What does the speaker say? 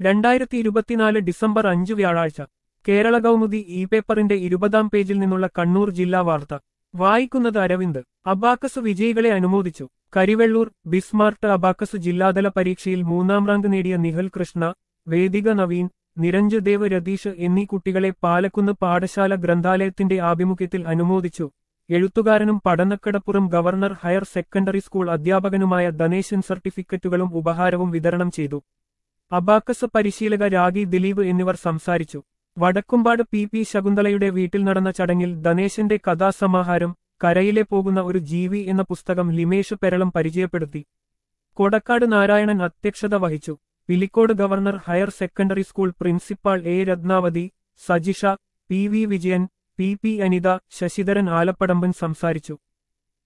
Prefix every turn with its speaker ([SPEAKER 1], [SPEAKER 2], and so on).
[SPEAKER 1] രണ്ടായിരത്തി ഇരുപത്തിനാല് ഡിസംബർ അഞ്ച് വ്യാഴാഴ്ച കേരള കൗമുദി ഇ പേപ്പറിന്റെ ഇരുപതാം പേജിൽ നിന്നുള്ള കണ്ണൂർ ജില്ലാ വാർത്ത വായിക്കുന്നത് അരവിന്ദ് അബാക്കസ് വിജയികളെ അനുമോദിച്ചു കരിവെള്ളൂർ ബിസ്മാർട്ട് അബാക്കസ് ജില്ലാതല പരീക്ഷയിൽ മൂന്നാം റാങ്ക് നേടിയ നിഹൽ കൃഷ്ണ വേദിക നവീൻ നിരഞ്ജ് ദേവ് രതീഷ് എന്നീ കുട്ടികളെ പാലക്കുന്ന് പാഠശാല ഗ്രന്ഥാലയത്തിന്റെ ആഭിമുഖ്യത്തിൽ അനുമോദിച്ചു എഴുത്തുകാരനും Padanakkadappuram governor higher secondary school അധ്യാപകനുമായ ധനേശൻ സർട്ടിഫിക്കറ്റുകളും ഉപഹാരവും വിതരണം ചെയ്തു അബാക്കസ് പരിശീലക രാഗി ദിലീപ് എന്നിവർ സംസാരിച്ചു വടക്കുംപാട് പി പി ശകുന്തളയുടെ വീട്ടിൽ നടന്ന ചടങ്ങിൽ ധനേശന്റെ കഥാസമാഹാരം കരയിലെ പോകുന്ന ഒരു ജീവി എന്ന പുസ്തകം ലിമേഷ് പെരളം പരിചയപ്പെടുത്തി കൊടക്കാട് നാരായണൻ അധ്യക്ഷത വഹിച്ചു Pilicode governor higher secondary school principal A Rathnavathi Sajisha P V Vijayan P P Anitha Sasidharan Alappadamban സംസാരിച്ചു